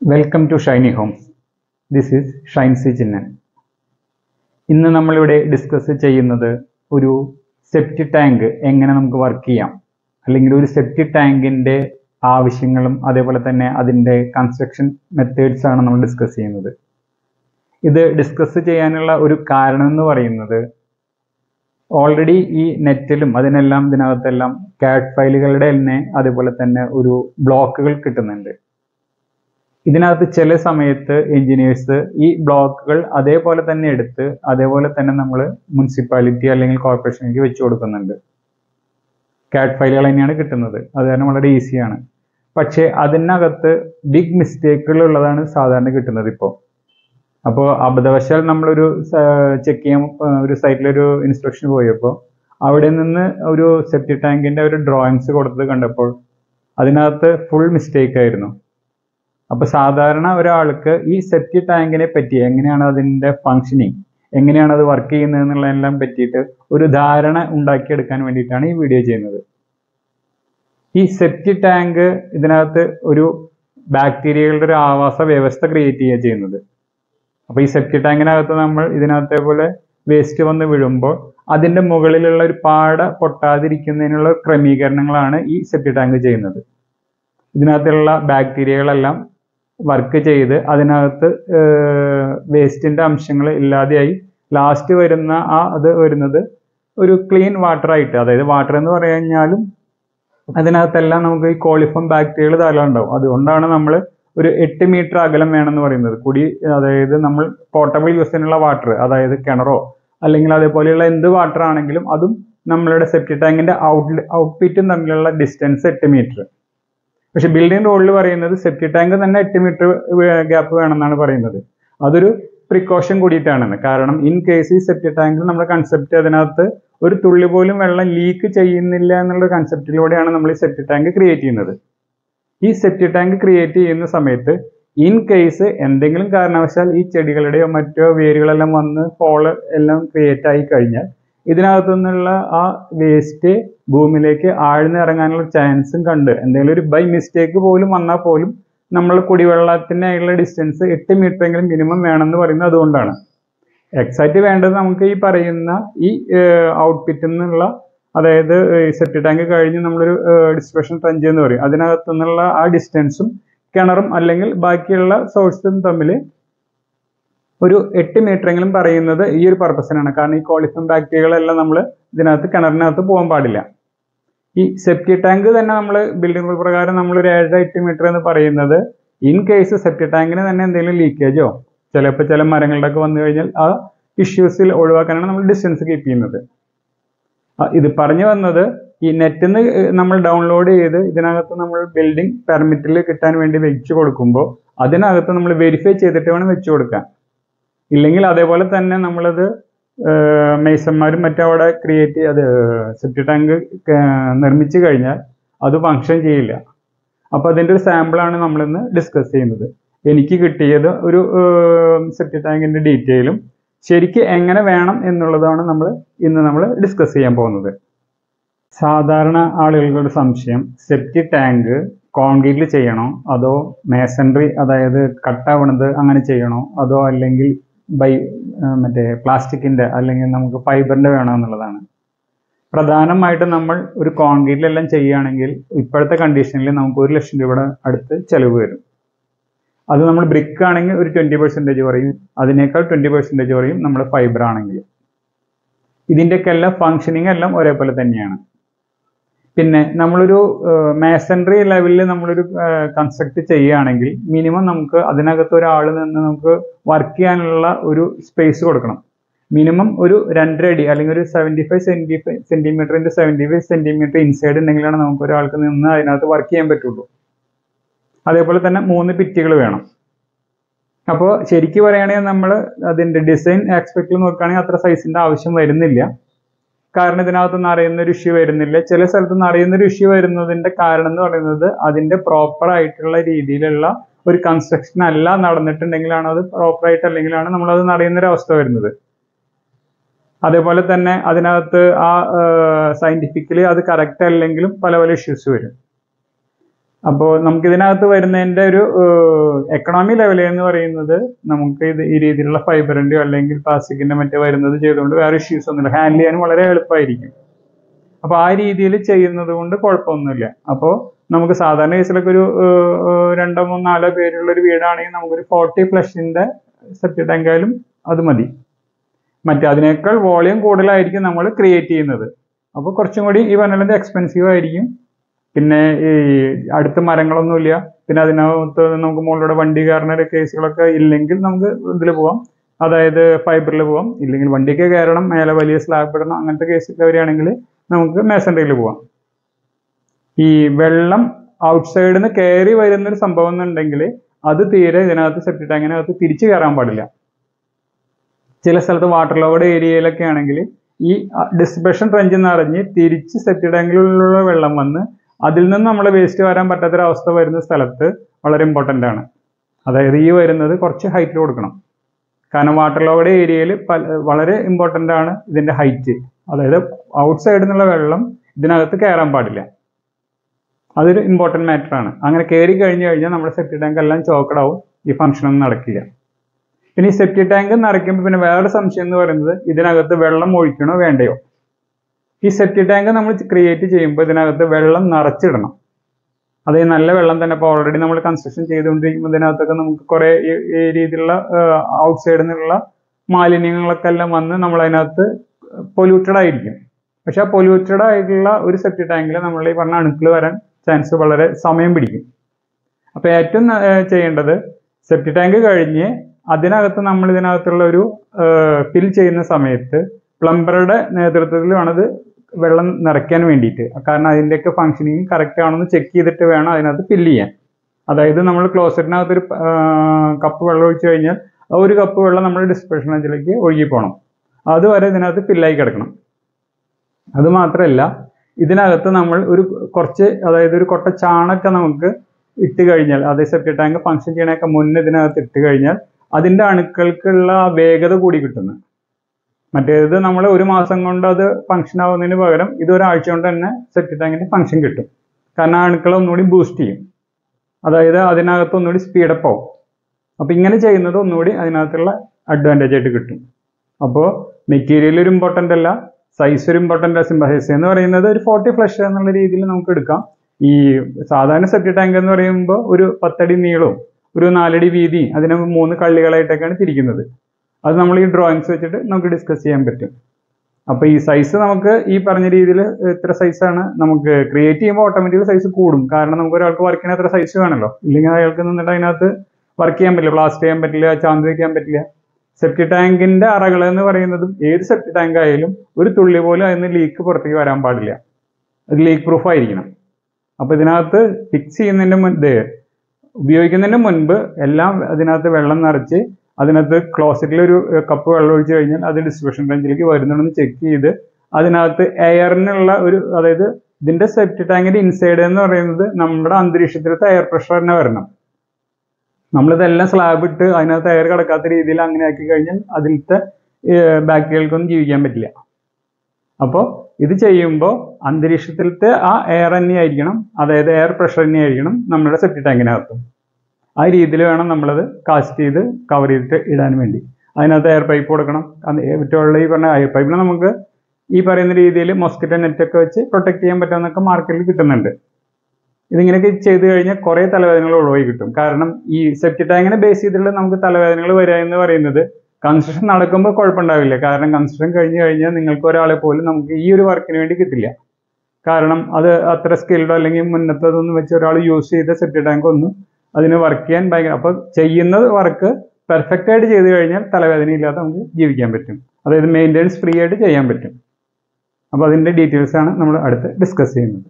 welcome to shiny homes this is shine C Chinnan ഇന്ന് നമ്മളിവിടെ discuss ചെയ്യുന്നത് ഒരു സെപ്റ്റി ടാങ്ക് എങ്ങനെ നമുക്ക് വർക്ക് ചെയ്യാം അല്ലെങ്കിൽ ഒരു സെപ്റ്റി ടാങ്കിൻ്റെ ആവശ്യങ്ങളും അതേപോലെ തന്നെ അതിൻ്റെ കൺസ്ട്രക്ഷൻ മെത്തേഡ്സ് ആണ് നമ്മൾ ഡിസ്കസ് ചെയ്യുന്നത് ഇത് ഡിസ്കസ് ചെയ്യാനുള്ള ഒരു കാരണം എന്ന് പറയുന്നത് ഓൾറെഡി ഈ നെറ്റിലും അതിനെല്ലാം ഇതിനകത്തെല്ലാം കാറ്റ് ഫയലുകളുടെ തന്നെ അതേപോലെ തന്നെ ഒരു ബ്ലോക്കുകൾ കിട്ടുന്നുണ്ട് ഇതിനകത്ത് ചില സമയത്ത് എഞ്ചിനീയേഴ്സ് ഈ ബ്ലോക്കുകൾ അതേപോലെ തന്നെ എടുത്ത് അതേപോലെ തന്നെ നമ്മൾ മുനിസിപ്പാലിറ്റി അല്ലെങ്കിൽ കോർപ്പറേഷനിലേക്ക് വെച്ചു കൊടുക്കുന്നുണ്ട് കാറ്റ് ഫയലുകൾ തന്നെയാണ് കിട്ടുന്നത് അത് കാരണം വളരെ ഈസിയാണ് പക്ഷേ അതിനകത്ത് ബിഗ് മിസ്റ്റേക്കുകൾ ഉള്ളതാണ് സാധാരണ കിട്ടുന്നത് ഇപ്പോൾ അപ്പോൾ അബദ്ധവശാൽ നമ്മളൊരു ചെക്ക് ചെയ്യാൻ ഒരു സൈറ്റിലൊരു ഇൻസ്ട്രക്ഷൻ പോയപ്പോൾ അവിടെ നിന്ന് ഒരു സെപ്റ്റി ടാങ്കിൻ്റെ ഒരു ഡ്രോയിങ്സ് കൊടുത്തത് കണ്ടപ്പോൾ അതിനകത്ത് ഫുൾ മിസ്റ്റേക്ക് ആയിരുന്നു അപ്പോൾ സാധാരണ ഒരാൾക്ക് ഈ സെപ്റ്റി ടാങ്കിനെ പറ്റി എങ്ങനെയാണ് അതിൻ്റെ ഫങ്ഷനിങ് എങ്ങനെയാണ് അത് വർക്ക് ചെയ്യുന്നത് എന്നുള്ളതെല്ലാം പറ്റിയിട്ട് ഒരു ധാരണ ഉണ്ടാക്കിയെടുക്കാൻ വേണ്ടിയിട്ടാണ് ഈ വീഡിയോ ചെയ്യുന്നത് ഈ സെപ്റ്റി ടാങ്ക് ഇതിനകത്ത് ഒരു ബാക്ടീരിയകളുടെ ഒരു ആവാസ വ്യവസ്ഥ ക്രിയേറ്റ് ചെയ്യുക ചെയ്യുന്നത് അപ്പോൾ ഈ സെപ്റ്റി ടാങ്കിനകത്ത് നമ്മൾ ഇതിനകത്തെ പോലെ വേസ്റ്റ് വന്ന് വീഴുമ്പോൾ അതിൻ്റെ മുകളിലുള്ള ഒരു പാട പൊട്ടാതിരിക്കുന്നതിനുള്ള ക്രമീകരണങ്ങളാണ് ഈ സെപ്റ്റി ടാങ്ക് ചെയ്യുന്നത് ഇതിനകത്തുള്ള ബാക്ടീരിയകളെല്ലാം വർക്ക് ചെയ്ത് അതിനകത്ത് വേസ്റ്റിൻ്റെ അംശങ്ങൾ ഇല്ലാതെയായി ലാസ്റ്റ് വരുന്ന ആ അത് വരുന്നത് ഒരു ക്ലീൻ വാട്ടർ ആയിട്ട് അതായത് വാട്ടർ എന്ന് പറഞ്ഞു കഴിഞ്ഞാലും അതിനകത്തെല്ലാം നമുക്ക് ഈ കോളിഫോം ബാക്ടീരിയകൾ ധാരാളം ഉണ്ടാവും അതുകൊണ്ടാണ് നമ്മൾ ഒരു എട്ട് മീറ്റർ അകലം വേണമെന്ന് പറയുന്നത് കുടി അതായത് നമ്മൾ പോർട്ടബിൾ യൂസിനുള്ള വാട്ടർ അതായത് കിണറോ അല്ലെങ്കിൽ അതേപോലെയുള്ള എന്ത് വാട്ടർ ആണെങ്കിലും അതും നമ്മളുടെ സെപ്റ്റി ടാങ്കിന്റെ ഔട്ട് ഔട്ട്പിറ്റും തമ്മിലുള്ള ഡിസ്റ്റൻസ് എട്ട് മീറ്റർ പക്ഷെ ബിൽഡിംഗ് റോഡിൽ പറയുന്നത് സെപ്റ്റി ടാങ്ക് തന്നെ എട്ട് മീറ്റർ ഗ്യാപ്പ് വേണമെന്നാണ് പറയുന്നത് അതൊരു പ്രിക്കോഷൻ കൂടിയിട്ടാണെന്ന് കാരണം ഇൻ കേസ് ഈ സെപ്റ്റി ടാങ്കിൽ നമ്മുടെ കൺസെപ്റ്റ് അതിനകത്ത് ഒരു തുള്ളി പോലും വെള്ളം ലീക്ക് ചെയ്യുന്നില്ല എന്നുള്ള കൺസെപ്റ്റിലൂടെയാണ് നമ്മൾ ഈ സെപ്റ്റി ടാങ്ക് ക്രിയേറ്റ് ചെയ്യുന്നത് ഈ സെപ്റ്റി ടാങ്ക് ക്രിയേറ്റ് ചെയ്യുന്ന സമയത്ത് ഇൻ കേസ് എന്തെങ്കിലും കാരണവശാൽ ഈ ചെടികളുടെയോ മറ്റോ വേരുകളെല്ലാം വന്ന് ഹോള് എല്ലാം ക്രിയേറ്റ് ആയി കഴിഞ്ഞാൽ ഇതിനകത്തു നിന്നുള്ള ആ വേസ്റ്റ് ഭൂമിയിലേക്ക് ആഴ്ന്നിറങ്ങാനുള്ള ചാൻസും കണ്ട് എന്തെങ്കിലും ഒരു ബൈ മിസ്റ്റേക്ക് പോലും വന്നാൽ പോലും നമ്മൾ കുടിവെള്ളത്തിനായുള്ള ഡിസ്റ്റൻസ് എട്ട് മീറ്റർ എങ്കിലും മിനിമം വേണമെന്ന് പറയുന്നത് അതുകൊണ്ടാണ് എക്സാക്റ്റ് വേണ്ടത് നമുക്ക് ഈ പറയുന്ന ഈ ഔട്ട്പിറ്റിൽ നിന്നുള്ള അതായത് സെപ്റ്റി ടാങ്ക് കഴിഞ്ഞ് നമ്മളൊരു ഡിസ്ട്രിബ്യൂഷൻ ട്രഞ്ച് എന്ന് പറയും അതിനകത്തു നിന്നുള്ള ആ ഡിസ്റ്റൻസും കിണറും അല്ലെങ്കിൽ ബാക്കിയുള്ള സോഴ്സും തമ്മിൽ ഒരു എട്ട് മീറ്റർ എങ്കിലും പറയുന്നത് ഈ ഒരു പർപ്പസിനാണ് കാരണം ഈ കോളിഫം ബാക്ടീരിയകളെല്ലാം നമ്മൾ ഇതിനകത്ത് കിണറിനകത്ത് പോകാൻ പാടില്ല ഈ സെപ്റ്റി ടാങ്ക് തന്നെ നമ്മൾ ബിൽഡിംഗ് റൂൾ പ്രകാരം നമ്മൾ ഒരു ഏഴ് എട്ട് മീറ്റർ എന്ന് പറയുന്നത് ഇൻ കേസ് സെപ്റ്റി ടാങ്കിന് തന്നെ എന്തെങ്കിലും ലീക്കേജോ ചിലപ്പോൾ ചില മരങ്ങളുടെ ഒക്കെ വന്നു കഴിഞ്ഞാൽ ആ ഇഷ്യൂസിൽ ഒഴിവാക്കാനാണ് നമ്മൾ ഡിസ്റ്റൻസ് കീപ്പ് ചെയ്യുന്നത് ഇത് പറഞ്ഞു വന്നത് ഈ നെറ്റിൽ നിന്ന് നമ്മൾ ഡൗൺലോഡ് ചെയ്ത് ഇതിനകത്ത് നമ്മൾ ബിൽഡിംഗ് പെർമിറ്റിൽ കിട്ടാൻ വേണ്ടി വെച്ച് കൊടുക്കുമ്പോൾ അതിനകത്ത് നമ്മൾ വെരിഫൈ ചെയ്തിട്ട് വേണം വെച്ച് കൊടുക്കാൻ ഇല്ലെങ്കിൽ അതേപോലെ തന്നെ നമ്മളത് മേസന്മാരും മറ്റും അവിടെ ക്രിയേറ്റ് അത് സെപ്റ്റി ടാങ്ക് നിർമ്മിച്ചു കഴിഞ്ഞാൽ അത് ഫങ്ഷൻ ചെയ്യില്ല അപ്പോൾ അതിൻ്റെ ഒരു സാമ്പിളാണ് നമ്മളിന്ന് ഡിസ്കസ് ചെയ്യുന്നത് എനിക്ക് കിട്ടിയത് ഒരു സെപ്റ്റി ടാങ്കിൻ്റെ ഡീറ്റെയിലും ശരിക്ക് എങ്ങനെ വേണം എന്നുള്ളതാണ് നമ്മൾ ഇന്ന് നമ്മൾ ഡിസ്കസ് ചെയ്യാൻ പോകുന്നത് സാധാരണ ആളുകളുടെ സംശയം സെപ്റ്റി ടാങ്ക് കോൺക്രീറ്റിൽ ചെയ്യണോ അതോ മേസൺറി അതായത് കട്ടാവണത് അങ്ങനെ ചെയ്യണോ അതോ അല്ലെങ്കിൽ ബൈ മറ്റേ പ്ലാസ്റ്റിക്കിൻ്റെ അല്ലെങ്കിൽ നമുക്ക് ഫൈബറിൻ്റെ വേണോ എന്നുള്ളതാണ് പ്രധാനമായിട്ടും നമ്മൾ ഒരു കോൺക്രീറ്റിലെല്ലാം ചെയ്യുകയാണെങ്കിൽ ഇപ്പോഴത്തെ കണ്ടീഷനിൽ നമുക്ക് ഒരു ലക്ഷം രൂപയുടെ അടുത്ത് ചിലവ് വരും അത് നമ്മൾ ബ്രിക്ക് ആണെങ്കിൽ ഒരു ട്വൻറ്റി പെർസെൻറ്റേജ് പറയും അതിനേക്കാൾ ട്വൻറ്റി പെർസെൻറ്റേജ് പറയും നമ്മൾ ഫൈബർ ആണെങ്കിൽ ഇതിൻ്റെയൊക്കെ എല്ലാം ഫങ്ഷനിങ് എല്ലാം ഒരേപോലെ തന്നെയാണ് പിന്നെ നമ്മളൊരു മേസൺറി ലെവലിൽ നമ്മളൊരു കൺസ്ട്രക്ട് ചെയ്യുകയാണെങ്കിൽ മിനിമം നമുക്ക് അതിനകത്ത് ഒരാൾ നിന്ന് നമുക്ക് വർക്ക് ചെയ്യാനുള്ള ഒരു സ്പേസ് കൊടുക്കണം മിനിമം ഒരു രണ്ടര അടി അല്ലെങ്കിൽ ഒരു seventy five centi five centimetre into seventy five centimetre inside ഉണ്ടെങ്കിലാണ് നമുക്ക് ഒരാൾക്ക് നിന്ന് അതിനകത്ത് വർക്ക് ചെയ്യാൻ പറ്റുള്ളൂ അതേപോലെ തന്നെ മൂന്ന് പിറ്റുകൾ വേണം അപ്പോൾ ശരിക്ക് പറയുകയാണെങ്കിൽ നമ്മൾ അതിൻ്റെ ഡിസൈൻ ആസ്പെക്റ്റിൽ നോക്കുകയാണെങ്കിൽ അത്ര സൈസിൻ്റെ ആവശ്യം വരുന്നില്ല കാരണം ഇതിനകത്തൊന്നും അറിയുന്ന ഒരു ഇഷ്യൂ വരുന്നില്ല ചില സ്ഥലത്തൊന്നും അറിയുന്ന ഒരു ഇഷ്യൂ വരുന്നതിൻ്റെ കാരണം എന്ന് പറയുന്നത് അതിൻ്റെ പ്രോപ്പർ ആയിട്ടുള്ള രീതിയിലുള്ള ഒരു കൺസ്ട്രക്ഷൻ അല്ല നടന്നിട്ടുണ്ടെങ്കിലാണ് അത് പ്രോപ്പർ ആയിട്ട് അല്ലെങ്കിലാണ് നമ്മളത് നടയുന്ന ഒരു അവസ്ഥ വരുന്നത് അതേപോലെ തന്നെ അതിനകത്ത് ആ സയന്റിഫിക്കലി അത് കറക്റ്റ് അല്ലെങ്കിലും പല പല ഇഷ്യൂസ് വരും അപ്പോൾ നമുക്ക് ഇതിനകത്ത് വരുന്നതിന്റെ ഒരു എക്കണോമി ലെവൽ എന്ന് പറയുന്നത് നമുക്ക് ഇത് ഈ രീതിയിലുള്ള ഫൈബറിന്റെയോ അല്ലെങ്കിൽ പ്ലാസ്റ്റിക്കിന്റെ മറ്റോ വരുന്നത് ചെയ്തുകൊണ്ട് വേറെ ഇഷ്യൂസ് ഒന്നുമില്ല ഹാൻഡിൽ ചെയ്യാനും വളരെ എളുപ്പമായിരിക്കും അപ്പോൾ ആ രീതിയിൽ ചെയ്യുന്നത് കൊണ്ട് കുഴപ്പമൊന്നുമില്ല അപ്പോൾ നമുക്ക് സാധാരണ കേസിലൊക്കെ ഒരു ഏഹ്, ഏഹ്, രണ്ടോ മൂന്നോ നാലോ പേരുള്ള ഒരു വീടാണെങ്കിൽ നമുക്കൊരു ഫോർട്ടി ഫ്ലഷിന്റെ സെപ്റ്റി ടാങ്ക് ആയാലും അത് മതി മറ്റേ അതിനേക്കാൾ വോളിയം കൂടുതലായിരിക്കും നമ്മൾ ക്രിയേറ്റ് ചെയ്യുന്നത് അപ്പോൾ കുറച്ചും കൂടി ഈ പറഞ്ഞത് എക്സ്പെൻസീവ് ആയിരിക്കും പിന്നെ ഈ അടുത്ത് മരങ്ങളൊന്നുമില്ല പിന്നെ അതിനകത്ത് നമുക്ക് മുകളിലൂടെ വണ്ടി കയറുന്ന ഒരു കേസുകളൊക്കെ ഇല്ലെങ്കിൽ നമുക്ക് ഇതിൽ പോവാം അതായത് ഫൈബറിൽ പോവാം ഇല്ലെങ്കിൽ വണ്ടിക്ക് കയറണം മേലെ വലിയ സ്ലാബ് ഇടണം അങ്ങനത്തെ കേസൊക്കെ വരികയാണെങ്കിൽ നമുക്ക് മേസൺറിയിൽ പോവാം ഈ വെള്ളം ഔട്ട്സൈഡിൽ നിന്ന് കയറി വരുന്നൊരു സംഭവം എന്നുണ്ടെങ്കിൽ അത് തീരെ ഇതിനകത്ത് സെപ്റ്റി ടാങ്കിനകത്ത് തിരിച്ചു കയറാൻ പാടില്ല ചില സ്ഥലത്ത് വാട്ടർ ലോഡ് ഏരിയയിലൊക്കെ ആണെങ്കിൽ ഈ ഡിസ്പെഷൻ ട്രെഞ്ച് നിറഞ്ഞ് തിരിച്ച് സെപ്റ്റി ടാങ്കിലുള്ള വെള്ളം വന്ന് അതിൽ നിന്ന് നമ്മൾ വേസ്റ്റ് വരാൻ പറ്റാത്തൊരവസ്ഥ വരുന്ന സ്ഥലത്ത് വളരെ ഇമ്പോർട്ടൻ്റ് ആണ് അതായത് ഈ വരുന്നത് കുറച്ച് ഹൈറ്റിൽ കൊടുക്കണം കാരണം വാട്ടർ ലോഡ് ഏരിയയിൽ വളരെ ഇമ്പോർട്ടൻ്റ് ആണ് ഇതിൻ്റെ ഹൈറ്റ് അതായത് ഔട്ട് സൈഡിൽ നിന്നുള്ള വെള്ളം ഇതിനകത്ത് കയറാൻ പാടില്ല അതൊരു ഇമ്പോർട്ടൻറ്റ് മാറ്റർ ആണ് അങ്ങനെ കയറി കഴിഞ്ഞു കഴിഞ്ഞാൽ നമ്മുടെ സെപ്റ്റി ടാങ്ക് എല്ലാം ചോക്കഡ് ആവും ഈ ഫംഗ്ഷൻ ഒന്നും നടക്കില്ല പിന്നെ ഈ സെപ്റ്റി ടാങ്ക് നിറയ്ക്കുമ്പോൾ പിന്നെ വേറെ സംശയം എന്ന് പറയുന്നത് ഇതിനകത്ത് വെള്ളം ഒഴിക്കണോ വേണ്ടയോ ഈ സെപ്റ്റി ടാങ്ക് നമ്മൾ ക്രിയേറ്റ് ചെയ്യുമ്പോൾ ഇതിനകത്ത് വെള്ളം നിറച്ചിടണം അത് ഈ നല്ല വെള്ളം തന്നെ ഇപ്പോൾ ഓൾറെഡി നമ്മൾ കൺസ്ട്രക്ഷൻ ചെയ്തുകൊണ്ടിരിക്കുമ്പോൾ ഇതിനകത്തൊക്കെ നമുക്ക് കുറേ ഈ ഈ രീതിയിലുള്ള ഔട്ട് സൈഡിൽ നിന്നുള്ള മാലിന്യങ്ങളൊക്കെ എല്ലാം വന്ന് നമ്മൾ അതിനകത്ത് പൊല്യൂട്ടഡ് ആയിരിക്കും പക്ഷെ ആ പൊല്യൂട്ടഡ് ആയിട്ടുള്ള ഒരു സെപ്റ്റി ടാങ്കിൽ നമ്മൾ ഈ പറഞ്ഞ അണുക്കൾ വരാൻ ചാൻസ് വളരെ സമയം പിടിക്കും അപ്പോൾ ഏറ്റവും ന- ഏർ ചെയ്യേണ്ടത് സെപ്റ്റി ടാങ്ക് കഴിഞ്ഞ് അതിനകത്ത് നമ്മൾ ഇതിനകത്തുള്ള ഒരു ഫിൽ ചെയ്യുന്ന സമയത്ത് പ്ലംബറുടെ നേതൃത്വത്തിൽ വേണത് വെള്ളം നിറയ്ക്കാൻ വേണ്ടിയിട്ട് കാരണം അതിൻ്റെയൊക്കെ ഫങ്ഷനിങ് കറക്റ്റ് ആണെന്ന് ചെക്ക് ചെയ്തിട്ട് വേണം അതിനകത്ത് ഫില്ല് ചെയ്യാൻ അതായത് നമ്മൾ ക്ലോസറ്റിനകത്ത് ഒരു കപ്പ് വെള്ളം ഒഴിച്ചു കഴിഞ്ഞാൽ ആ ഒരു കപ്പ് വെള്ളം നമ്മൾ ഡിസ്പെഷൻ അതിലേക്ക് ഒഴുകി പോകണം അതുവരെ ഇതിനകത്ത് ഫില്ലായി കിടക്കണം അത് മാത്രമല്ല ഇതിനകത്ത് നമ്മൾ ഒരു കുറച്ച് അതായത് ഒരു കൊട്ട ചാണൊക്കെ നമുക്ക് ഇട്ട് കഴിഞ്ഞാൽ അതായത് സെപ്റ്റി ടാങ്ക് ഫങ്ഷൻ ചെയ്യണൊക്കെ മുന്നേ ഇതിനകത്ത് ഇട്ട് കഴിഞ്ഞാൽ അതിൻ്റെ അണുക്കൾക്കുള്ള ആ വേഗത കൂടി കിട്ടുന്നു മറ്റേത് നമ്മൾ ഒരു മാസം കൊണ്ട് അത് ഫങ്ഷൻ ആവുന്നതിന് പകരം ഇത് ഒരാഴ്ച കൊണ്ട് തന്നെ സെപ്റ്റി ടാങ്കിന്റെ ഫങ്ഷൻ കിട്ടും കാരണം ആ അണുക്കളെ ഒന്നുകൂടി ബൂസ്റ്റ് ചെയ്യും അതായത് അതിനകത്ത് ഒന്നുകൂടി സ്പീഡപ്പ് ആവും അപ്പോൾ ഇങ്ങനെ ചെയ്യുന്നത് ഒന്നുകൂടി അതിനകത്തുള്ള അഡ്വാൻറ്റേജ് ആയിട്ട് കിട്ടും അപ്പോൾ മെറ്റീരിയൽ ഒരു ഇമ്പോർട്ടൻ്റ് അല്ല സൈസ് ഒരു ഇമ്പോർട്ടൻ്റ് സിംബസൈസ് എന്ന് പറയുന്നത് ഒരു ഫോർട്ടി ഫ്ലഷ് എന്നുള്ള രീതിയിൽ നമുക്ക് എടുക്കാം ഈ സാധാരണ സെപ്റ്റി ടാങ്ക് എന്ന് പറയുമ്പോൾ ഒരു പത്തടി നീളവും ഒരു നാലടി വീതി അതിനെ മൂന്ന് കള്ളികളായിട്ടൊക്കെയാണ് തിരിക്കുന്നത് അത് നമ്മൾ ഈ ഡ്രോയിങ്സ് വെച്ചിട്ട് നമുക്ക് ഡിസ്കസ് ചെയ്യാൻ പറ്റും അപ്പോൾ ഈ സൈസ് നമുക്ക് ഈ പറഞ്ഞ രീതിയിൽ ഇത്ര സൈസാണ് നമുക്ക് ക്രിയേറ്റ് ചെയ്യുമ്പോൾ ഓട്ടോമാറ്റിക് സൈസ് കൂടും കാരണം നമുക്ക് ഒരാൾക്ക് വർക്ക് ചെയ്യാൻ എത്ര സൈസ് വേണമല്ലോ ഇല്ലെങ്കിൽ അയാൾക്ക് നിന്നിട്ട് അതിനകത്ത് വർക്ക് ചെയ്യാൻ പറ്റില്ല പ്ലാസ്റ്റ് ചെയ്യാൻ പറ്റില്ല ചാന്ത് വയ്ക്കാൻ പറ്റില്ല സെപ്റ്റി ടാങ്കിന്റെ അറകൾ എന്ന് പറയുന്നതും ഏത് സെപ്റ്റി ടാങ്ക് ആയാലും ഒരു തുള്ളി പോലും അതിന് ലീക്ക് പുറത്തേക്ക് വരാൻ പാടില്ല അത് ലീക്ക് പ്രൂഫ് ആയിരിക്കണം അപ്പോൾ ഇതിനകത്ത് ഫിക്സ് ചെയ്യുന്നതിന്റെ മുൻപ് ഉപയോഗിക്കുന്നതിന് മുൻപ് എല്ലാം അതിനകത്ത് വെള്ളം നിറച്ച് അതിനകത്ത് ക്ലോസറ്റിൽ ഒരു കപ്പ് വെള്ളം ഒഴിച്ച് കഴിഞ്ഞാൽ അത് ഡിസ്ട്രിബ്യൂഷൻ റേഞ്ചിലേക്ക് വരുന്നുണ്ടെന്ന് ചെക്ക് ചെയ്ത് അതിനകത്ത് എയറിനുള്ള ഒരു അതായത് ഇതിന്റെ സെപ്റ്റി ടാങ്കിന്റെ ഇൻസൈഡ് എന്ന് പറയുന്നത് നമ്മുടെ അന്തരീക്ഷത്തിലത്തെ എയർ പ്രഷർ തന്നെ വരണം നമ്മളിതെല്ലാം സ്ലാബ് ഇട്ട് അതിനകത്ത് എയർ കിടക്കാത്ത രീതിയിൽ അങ്ങനെ ആക്കി കഴിഞ്ഞാൽ അതിലത്തെ ബാക്ടീരിയകൾക്കൊന്നും ജീവിക്കാൻ പറ്റില്ല അപ്പോൾ ഇത് ചെയ്യുമ്പോൾ അന്തരീക്ഷത്തിലത്തെ ആ എയർ തന്നെയായിരിക്കണം അതായത് എയർ പ്രഷർ തന്നെയായിരിക്കണം നമ്മുടെ സെപ്റ്റി ടാങ്കിനകത്തും ആ രീതിയിൽ വേണം നമ്മളത് കാസ്റ്റ് ചെയ്ത് കവർ ചെയ്തിട്ട് ഇടാൻ വേണ്ടി അതിനകത്ത് എയർ പൈപ്പ് കൊടുക്കണം അത് മറ്റുള്ള ഈ പറഞ്ഞ എയർ പൈപ്പിൽ നമുക്ക് ഈ പറയുന്ന രീതിയിൽ മൊസ്കിറ്റോ നെറ്റൊക്കെ വെച്ച് പ്രൊട്ടക്ട് ചെയ്യാൻ പറ്റുമെന്നൊക്കെ മാർക്കറ്റിൽ കിട്ടുന്നുണ്ട് ഇതിങ്ങനെയൊക്കെ ചെയ്ത് കഴിഞ്ഞാൽ കുറേ തലവേദനകൾ ഒഴിവായി കിട്ടും കാരണം ഈ സെപ്റ്റി ടാങ്കിനെ ബേസ് ചെയ്തിട്ടുള്ള നമുക്ക് തലവേദനകൾ വരിക എന്ന് പറയുന്നത് കൺസ്ട്രക്ഷൻ നടക്കുമ്പോൾ കുഴപ്പമുണ്ടാവില്ല കാരണം കൺസ്ട്രക്ഷൻ കഴിഞ്ഞ് കഴിഞ്ഞാൽ നിങ്ങൾക്ക് ഒരാളെ പോലും നമുക്ക് ഈ ഒരു വർക്കിന് വേണ്ടി കിട്ടില്ല കാരണം അത് അത്ര സ്കിൽഡോ അല്ലെങ്കിൽ മുന്നത്തതൊന്നും വെച്ച് ഒരാൾ യൂസ് ചെയ്ത സെപ്റ്റി ടാങ്ക് ഒന്നും അതിന് വർക്ക് ചെയ്യാൻ ഭയങ്കര അപ്പോൾ ചെയ്യുന്ന വർക്ക് പെർഫെക്റ്റ് ആയിട്ട് ചെയ്ത് കഴിഞ്ഞാൽ തലവേദന ഇല്ലാതെ നമുക്ക് ജീവിക്കാൻ പറ്റും അതായത് മെയിൻ്റെനൻസ് ഫ്രീ ആയിട്ട് ചെയ്യാൻ പറ്റും അപ്പോൾ അതിൻ്റെ ഡീറ്റെയിൽസ് ആണ് നമ്മൾ അടുത്ത് ഡിസ്കസ് ചെയ്യുന്നത്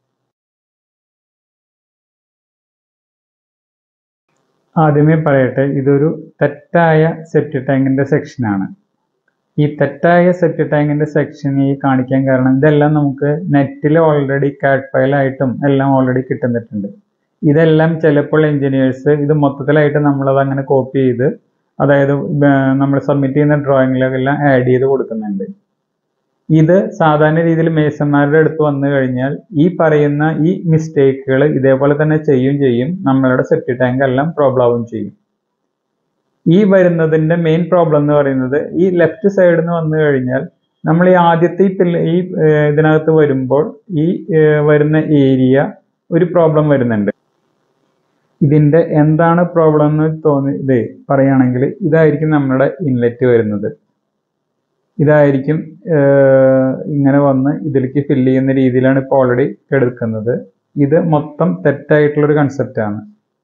ആദ്യമേ പറയട്ടെ ഇതൊരു തെറ്റായ സെപ്റ്റി ടാങ്കിന്റെ സെക്ഷനാണ് ഈ തെറ്റായ സെപ്റ്റി ടാങ്കിന്റെ സെക്ഷൻ ഈ കാണിക്കാൻ കാരണം ഇതെല്ലാം നമുക്ക് നെറ്റിൽ ഓൾറെഡി കാറ്റ് ഫയലായിട്ടും എല്ലാം ഓൾറെഡി കിട്ടുന്നിട്ടുണ്ട് ഇതെല്ലാം ചിലപ്പോൾ എഞ്ചിനീയേഴ്സ് ഇത് മൊത്തത്തിലായിട്ട് നമ്മളത് അങ്ങനെ കോപ്പി ചെയ്ത് അതായത് നമ്മൾ സബ്മിറ്റ് ചെയ്യുന്ന ഡ്രോയിങ്ങിലെല്ലാം ആഡ് ചെയ്ത് കൊടുക്കുന്നുണ്ട് ഇത് സാധാരണ രീതിയിൽ മേസന്മാരുടെ അടുത്ത് വന്നു കഴിഞ്ഞാൽ ഈ പറയുന്ന ഈ മിസ്റ്റേക്കുകൾ ഇതേപോലെ തന്നെ ചെയ്യും ചെയ്യും നമ്മളുടെ സെപ്റ്റി ടാങ്ക് എല്ലാം പ്രോബ്ലം ആവും ചെയ്യും ഈ വരുന്നതിന്റെ മെയിൻ പ്രോബ്ലം എന്ന് പറയുന്നത് ഈ ലെഫ്റ്റ് സൈഡിൽ നിന്ന് വന്നു കഴിഞ്ഞാൽ നമ്മൾ ഈ ആദ്യത്തെ ഈ പില്ല ഈ ഏർ ഇതിനകത്ത് വരുമ്പോൾ ഈ ഏർ വരുന്ന ഏരിയ ഒരു പ്രോബ്ലം വരുന്നുണ്ട് ഇതിന്റെ എന്താണ് പ്രോബ്ലം എന്ന് തോന്നി ഇത് പറയുകയാണെങ്കിൽ ഇതായിരിക്കും നമ്മുടെ ഇൻലെറ്റ് വരുന്നത് ഇതായിരിക്കും ഏർ ഇങ്ങനെ വന്ന് ഇതിലേക്ക് ഫില്ല് ചെയ്യുന്ന രീതിയിലാണ് ഇപ്പോൾ ഓൾറെഡി എടുക്കുന്നത് ഇത് മൊത്തം തെറ്റായിട്ടുള്ളൊരു കൺസെപ്റ്റാണ്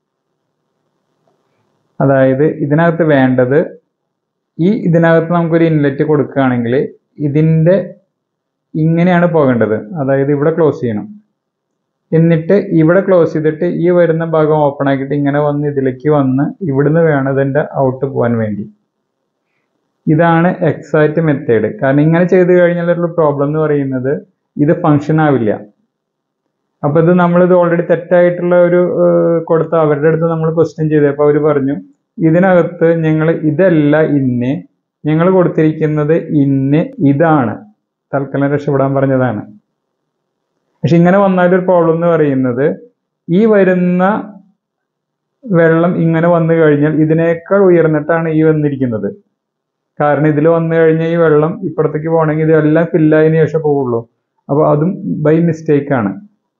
അതായത് ഇതിനകത്ത് വേണ്ടത് ഈ ഇതിനകത്ത് നമുക്കൊരു ഇൻലെറ്റ് കൊടുക്കുകയാണെങ്കിൽ ഇതിൻ്റെ ഇങ്ങനെയാണ് പോകേണ്ടത് അതായത് ഇവിടെ ക്ലോസ് ചെയ്യണം എന്നിട്ട് ഇവിടെ ക്ലോസ് ചെയ്തിട്ട് ഈ വരുന്ന ഭാഗം ഓപ്പൺ ആക്കിയിട്ട് ഇങ്ങനെ വന്ന് ഇതിലേക്ക് വന്ന് ഇവിടുന്ന് വേണം ഇതിൻ്റെ ഔട്ട് പോകാൻ വേണ്ടി ഇതാണ് എക്സാക്റ്റ് മെത്തേഡ് കാരണം ഇങ്ങനെ ചെയ്ത് കഴിഞ്ഞാലുള്ള പ്രോബ്ലം എന്ന് പറയുന്നത് ഇത് ഫങ്ഷൻ ആവില്ല അപ്പൊ ഇത് നമ്മളിത് ഓൾറെഡി തെറ്റായിട്ടുള്ള ഒരു ഏർ, കൊടുത്ത അവരുടെ അടുത്ത് നമ്മൾ ക്വസ്റ്റ്യൻ ചെയ്തപ്പോൾ അവർ പറഞ്ഞു ഇതിനകത്ത് ഞങ്ങൾ ഇതല്ല ഇന്ന് ഞങ്ങൾ കൊടുത്തിരിക്കുന്നത് ഇന്ന് ഇതാണ് തൽക്കാലം രക്ഷപ്പെടാൻ പറഞ്ഞതാണ് പക്ഷെ ഇങ്ങനെ വന്നാലൊരു പ്രോബ്ലം എന്ന് പറയുന്നത് ഈ വരുന്ന വെള്ളം ഇങ്ങനെ വന്നു കഴിഞ്ഞാൽ ഇതിനേക്കാൾ ഉയർന്നിട്ടാണ് ഈ വന്നിരിക്കുന്നത് കാരണം ഇതിൽ വന്നു കഴിഞ്ഞാൽ ഈ വെള്ളം ഇപ്പുറത്തേക്ക് പോകണമെങ്കിൽ ഇതെല്ലാം ഫില്ലായതിനു ശേഷം പോവുള്ളൂ അപ്പോൾ അതും ബൈ മിസ്റ്റേക്ക് ആണ്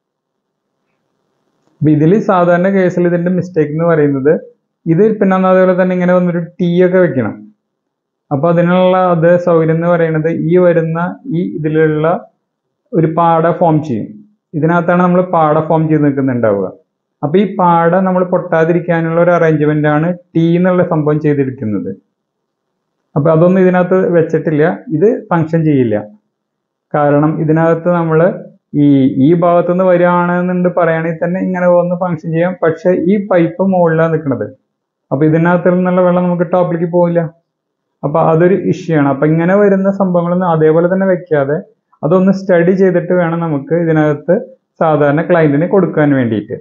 ഇതിൽ സാധാരണ കേസിൽ ഇതിന്റെ മിസ്റ്റേക്ക് എന്ന് പറയുന്നത് ഇത് പിന്നെ അന്ന് അതേപോലെ തന്നെ ഇങ്ങനെ വന്നൊരു ടീ ഒക്കെ വെക്കണം അപ്പൊ അതിനുള്ള അത് സൗകര്യം എന്ന് പറയുന്നത് ഈ വരുന്ന ഈ ഇതിലുള്ള ഒരു പാട ഫോം ചെയ്യും ഇതിനകത്താണ് നമ്മൾ പാട ഫോം ചെയ്ത് നിൽക്കുന്നുണ്ടാവുക അപ്പൊ ഈ പാട നമ്മൾ പൊട്ടാതിരിക്കാനുള്ള ഒരു അറേഞ്ച്മെന്റ് ആണ് ടീ എന്നുള്ള സംഭവം ചെയ്തിരിക്കുന്നത് അപ്പൊ അതൊന്നും ഇതിനകത്ത് വെച്ചിട്ടില്ല ഇത് ഫങ്ഷൻ ചെയ്യില്ല കാരണം ഇതിനകത്ത് നമ്മൾ ഈ ഈ ഭാഗത്തു നിന്ന് വരികയാണെന്നുണ്ട് പറയുകയാണെങ്കിൽ തന്നെ ഇങ്ങനെ വന്ന് ഫങ്ഷൻ ചെയ്യാം പക്ഷെ ഈ പൈപ്പ് മുകളിലാണ് നിൽക്കുന്നത് അപ്പൊ ഇതിനകത്ത് നിന്നുള്ള വെള്ളം നമുക്ക് ടോപ്പിലേക്ക് പോവില്ല അപ്പൊ അതൊരു ഇഷ്യൂ ആണ് അപ്പൊ ഇങ്ങനെ വരുന്ന സംഭവങ്ങളൊന്നും അതേപോലെ തന്നെ വെക്കാതെ അതൊന്ന് സ്റ്റഡി ചെയ്തിട്ട് വേണം നമുക്ക് ഇതിനകത്ത് സാധാരണ ക്ലയന്റിന് കൊടുക്കാൻ വേണ്ടിയിട്ട്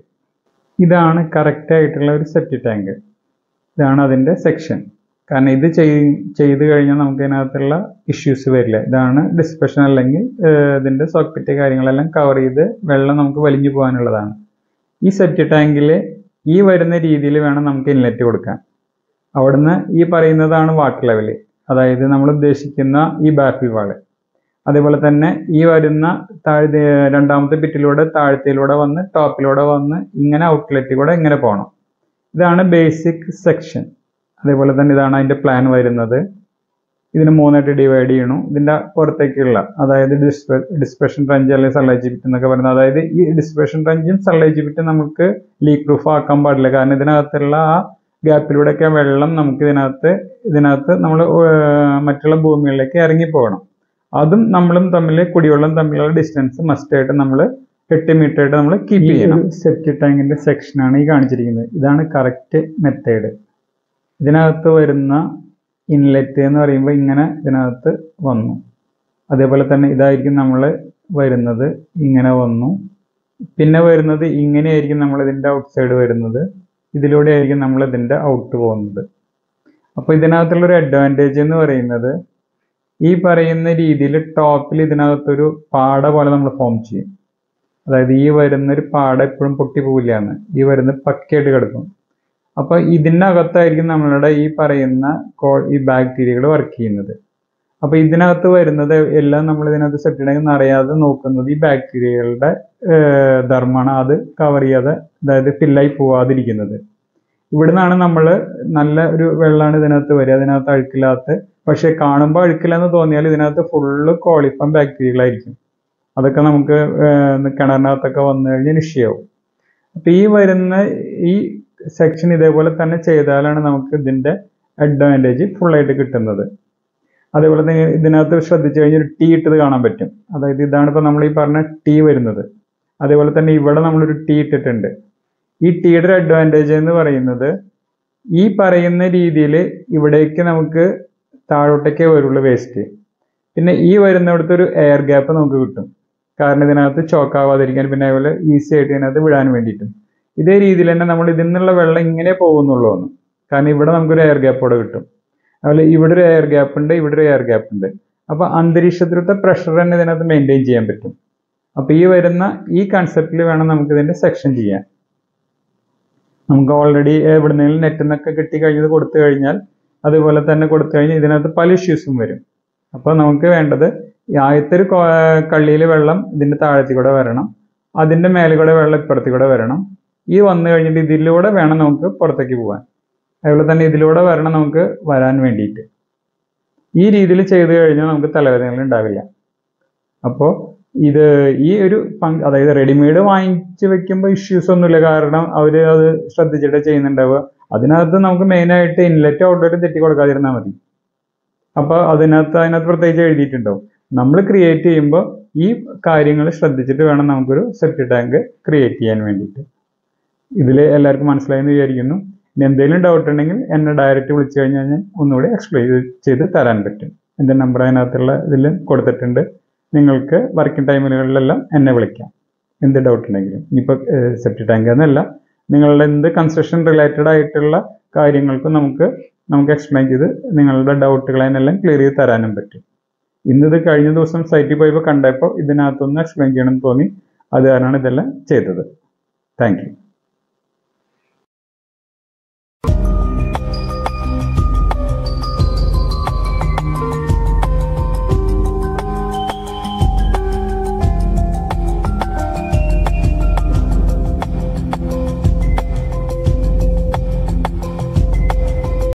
ഇതാണ് കറക്റ്റ് ആയിട്ടുള്ള ഒരു സെപ്റ്റി ടാങ്ക് ഇതാണ് അതിന്റെ സെക്ഷൻ കാരണം ഇത് ചെയ് ചെയ്ത് കഴിഞ്ഞാൽ നമുക്ക് ഇതിനകത്തുള്ള ഇഷ്യൂസ് വരില്ല ഇതാണ് ഡിസ്പെഷൻ അല്ലെങ്കിൽ ഏർ ഇതിന്റെ സോക്കറ്റ് കാര്യങ്ങളെല്ലാം കവർ ചെയ്ത് വെള്ളം നമുക്ക് വലിഞ്ഞു പോകാനുള്ളതാണ് ഈ സെപ്റ്റി ടാങ്കിൽ ഈ വരുന്ന രീതിയിൽ വേണം നമുക്ക് ഇൻലെറ്റ് കൊടുക്കാൻ അവിടുന്ന് ഈ പറയുന്നതാണ് വാട്ടർ ലെവൽ അതായത് നമ്മൾ ഉദ്ദേശിക്കുന്ന ഈ ബാഫിൽ വാള് അതേപോലെ തന്നെ ഈ വരുന്ന താഴെ രണ്ടാമത്തെ ബിറ്റിലൂടെ താഴത്തേലൂടെ വന്ന് ടോപ്പിലൂടെ വന്ന് ഇങ്ങനെ ഔട്ട്ലെറ്റിൽ കൂടെ ഇങ്ങനെ പോകണം ഇതാണ് ബേസിക് സെക്ഷൻ അതേപോലെ തന്നെ ഇതാണ് അതിന്റെ പ്ലാൻ വരുന്നത് ഇതിന് മൂന്നായിട്ട് ഡിവൈഡ് ചെയ്യണു ഇതിന്റെ പുറത്തേക്കുള്ള അതായത് ഡിസ്പെഷൻ റഞ്ച് അല്ലെങ്കിൽ സൺലൈറ്റ് ജിബിറ്റ് എന്നൊക്കെ പറയുന്നത് അതായത് ഈ ഡിസ്പെഷൻ റഞ്ചും സൺലൈറ്റ് ജിബിറ്റും നമുക്ക് ലീക്ക് പ്രൂഫ് ആക്കാൻ പാടില്ല കാരണം ഇതിനകത്തുള്ള ആ ഗ്യാപ്പിലൂടെയൊക്കെ വെള്ളം നമുക്ക് ഇതിനകത്ത് ഇതിനകത്ത് നമ്മൾ മറ്റുള്ള ഭൂമികളിലേക്ക് ഇറങ്ങിപ്പോകണം അതും നമ്മളും തമ്മിൽ കുടിവെള്ളം തമ്മിലുള്ള ഡിസ്റ്റൻസ് മസ്റ്റ് ആയിട്ട് നമ്മൾ എട്ട് മീറ്റർ ആയിട്ട് നമ്മൾ കീപ്പ് ചെയ്യണം സെപ്റ്റി ടാങ്കിന്റെ സെക്ഷനാണ് ഈ കാണിച്ചിരിക്കുന്നത് ഇതാണ് കറക്റ്റ് മെത്തേഡ് ഇതിനകത്ത് വരുന്ന ഇൻലെറ്റ് എന്ന് പറയുമ്പോൾ ഇങ്ങനെ ഇതിനകത്ത് വന്നു അതേപോലെ തന്നെ ഇതായിരിക്കും നമ്മൾ വരുന്നത് ഇങ്ങനെ വന്നു പിന്നെ വരുന്നത് ഇങ്ങനെയായിരിക്കും നമ്മൾ ഇതിൻ്റെ ഔട്ട് സൈഡ് വരുന്നത് ഇതിലൂടെ ആയിരിക്കും നമ്മൾ ഇതിൻ്റെ ഔട്ട് പോകുന്നത് അപ്പോൾ ഇതിനകത്തുള്ളൊരു അഡ്വാൻറ്റേജ് എന്ന് പറയുന്നത് ഈ പറയുന്ന രീതിയിൽ ടോപ്പിൽ ഇതിനകത്തൊരു പാട പോലെ നമ്മൾ ഫോം ചെയ്യും അതായത് ഈ വരുന്ന ഒരു പാട എപ്പോഴും പൊട്ടി പോവില്ലാന്ന് ഈ വരുന്ന പക്കയായിട്ട് കിടക്കും അപ്പൊ ഇതിനകത്തായിരിക്കും നമ്മളുടെ ഈ പറയുന്ന കോ- ഈ ബാക്ടീരിയകൾ വർക്ക് ചെയ്യുന്നത് അപ്പൊ ഇതിനകത്ത് വരുന്നത് എല്ലാം നമ്മൾ ഇതിനകത്ത് സെപ്റ്റിടങ്ങ് അറിയാതെ നോക്കുന്നത് ഈ ബാക്ടീരിയകളുടെ ധർമ്മമാണ് അത് കവർ ചെയ്യാതെ അതായത് ഫില്ലായി പോവാതിരിക്കുന്നത് ഇവിടുന്നാണ് നമ്മൾ നല്ല ഒരു വെള്ളമാണ് ഇതിനകത്ത് വരിക അതിനകത്ത് അഴുക്കില്ലാത്ത പക്ഷെ കാണുമ്പോൾ അഴുക്കില്ലെന്ന് തോന്നിയാൽ ഇതിനകത്ത് ഫുള്ള് കോളിഫം ബാക്ടീരിയകളായിരിക്കും അതൊക്കെ നമുക്ക് ഏർ കിണറിനകത്തൊക്കെ വന്നു കഴിഞ്ഞാൽ നിശ്ചയമാവും അപ്പൊ ഈ വരുന്ന ഈ സെക്ഷൻ ഇതേപോലെ തന്നെ ചെയ്താലാണ് നമുക്ക് ഇതിന്റെ അഡ്വാൻറ്റേജ് ഫുള്ളായിട്ട് കിട്ടുന്നത് അതേപോലെ തന്നെ ഇതിനകത്ത് ശ്രദ്ധിച്ചു കഴിഞ്ഞാൽ ഒരു ടീ ഇട്ടത് കാണാൻ പറ്റും അതായത് ഇതാണ് ഇപ്പൊ നമ്മൾ ഈ പറഞ്ഞ ടീ വരുന്നത് അതേപോലെ തന്നെ ഇവിടെ നമ്മളൊരു ടീ ഇട്ടിട്ടുണ്ട് ഈ ടീയുടെ ഒരു അഡ്വാൻറ്റേജ് എന്ന് പറയുന്നത് ഈ പറയുന്ന രീതിയിൽ ഇവിടേക്ക് നമുക്ക് താഴോട്ടേക്കേ വരുള്ളൂ വേസ്റ്റ് പിന്നെ ഈ വരുന്നിടത്ത് ഒരു എയർ ഗ്യാപ്പ് നമുക്ക് കിട്ടും കാരണം ഇതിനകത്ത് ചോക്കാവാതിരിക്കാൻ പിന്നെ അതുപോലെ ഈസി ആയിട്ട് ഇതിനകത്ത് വിടാൻ വേണ്ടിയിട്ടും ഇതേ രീതിയിൽ തന്നെ നമ്മൾ ഇതിൽ നിന്നുള്ള വെള്ളം ഇങ്ങനെ പോകുന്നുള്ളൂ എന്ന് കാരണം ഇവിടെ നമുക്കൊരു എയർ ഗ്യാപ്പ് കൂടെ കിട്ടും അതുപോലെ ഇവിടെ ഒരു എയർ ഗ്യാപ്പ് ഉണ്ട് ഇവിടെ ഒരു എയർ ഗ്യാപ്പ് ഉണ്ട് അപ്പോൾ അന്തരീക്ഷത്തിലത്തെ പ്രഷർ തന്നെ ഇതിനകത്ത് മെയിൻറ്റെയിൻ ചെയ്യാൻ പറ്റും അപ്പോൾ ഈ വരുന്ന ഈ കൺസെപ്റ്റിൽ വേണം നമുക്ക് ഇതിൻ്റെ സെക്ഷൻ ചെയ്യാൻ നമുക്ക് ഓൾറെഡി എവിടുന്നെങ്കിലും നെറ്റിൽ നിന്നൊക്കെ കിട്ടി കഴിഞ്ഞത് കൊടുത്തു കഴിഞ്ഞാൽ അതുപോലെ തന്നെ കൊടുത്തു കഴിഞ്ഞാൽ ഇതിനകത്ത് പല ഇഷ്യൂസും വരും അപ്പോൾ നമുക്ക് വേണ്ടത് ഈ ആദ്യത്തെ ഒരു കള്ളിയിൽ വെള്ളം ഇതിൻ്റെ താഴത്തിൽ കൂടെ വരണം അതിൻ്റെ മേലെ കൂടെ വെള്ളം ഇപ്പുറത്തിൽ കൂടെ വരണം ഈ വന്നു കഴിഞ്ഞിട്ട് ഇതിലൂടെ വേണം നമുക്ക് പുറത്തേക്ക് പോകാൻ അതുപോലെ തന്നെ ഇതിലൂടെ വരണം നമുക്ക് വരാൻ വേണ്ടിയിട്ട് ഈ രീതിയിൽ ചെയ്തു കഴിഞ്ഞാൽ നമുക്ക് തലവേദനകൾ ഉണ്ടാവില്ല അപ്പോൾ ഇത് ഈ ഒരു പങ്ക് അതായത് റെഡിമെയ്ഡ് വാങ്ങിച്ച് വെക്കുമ്പോൾ ഇഷ്യൂസ് ഒന്നുമില്ല കാരണം അവർ അത് ശ്രദ്ധിച്ചിട്ട് ചെയ്യുന്നുണ്ടാവുക അതിനകത്ത് നമുക്ക് മെയിനായിട്ട് ഇൻലെറ്റ് ഔട്ട്ലെറ്റ് തെറ്റി കൊടുക്കാതിരുന്നാൽ മതി അപ്പോൾ അതിനകത്ത് അതിനകത്ത് പ്രത്യേകിച്ച് എഴുതിയിട്ടുണ്ടാവും നമ്മൾ ക്രിയേറ്റ് ചെയ്യുമ്പോൾ ഈ കാര്യങ്ങൾ ശ്രദ്ധിച്ചിട്ട് വേണം നമുക്കൊരു സെപ്റ്റി ടാങ്ക് ക്രിയേറ്റ് ചെയ്യാൻ വേണ്ടിയിട്ട് ഇതിൽ എല്ലാവർക്കും മനസ്സിലായെന്ന് വിചാരിക്കുന്നു ഇനി എന്തെങ്കിലും ഡൗട്ട് ഉണ്ടെങ്കിൽ എന്നെ ഡയറക്റ്റ് വിളിച്ചു കഴിഞ്ഞാൽ ഞാൻ ഒന്നുകൂടി എക്സ്പ്ലെയിൻ ചെയ്ത് തരാൻ പറ്റും എൻ്റെ നമ്പർ അതിനകത്തുള്ള ഇതിൽ കൊടുത്തിട്ടുണ്ട് നിങ്ങൾക്ക് വർക്കിംഗ് ടൈമുകളിലെല്ലാം എന്നെ വിളിക്കാം എന്ത് ഡൗട്ട് ഉണ്ടെങ്കിലും ഇനിയിപ്പോൾ സെപ്റ്റി ടാങ്ക് എന്നല്ല നിങ്ങളുടെ എന്ത് കൺസ്ട്രക്ഷൻ റിലേറ്റഡ് ആയിട്ടുള്ള കാര്യങ്ങൾക്കും നമുക്ക് നമുക്ക് എക്സ്പ്ലെയിൻ ചെയ്ത് നിങ്ങളുടെ ഡൗട്ടുകളെല്ലാം ക്ലിയർ ചെയ്ത് തരാനും പറ്റും ഇന്നിത് കഴിഞ്ഞ ദിവസം സൈറ്റിൽ പോയപ്പോൾ കണ്ടപ്പോൾ ഇതിനകത്തൊന്ന് എക്സ്പ്ലെയിൻ ചെയ്യണം എന്ന് തോന്നി അത് കാരണമാണ് ഇതെല്ലാം ചെയ്തത് താങ്ക് യു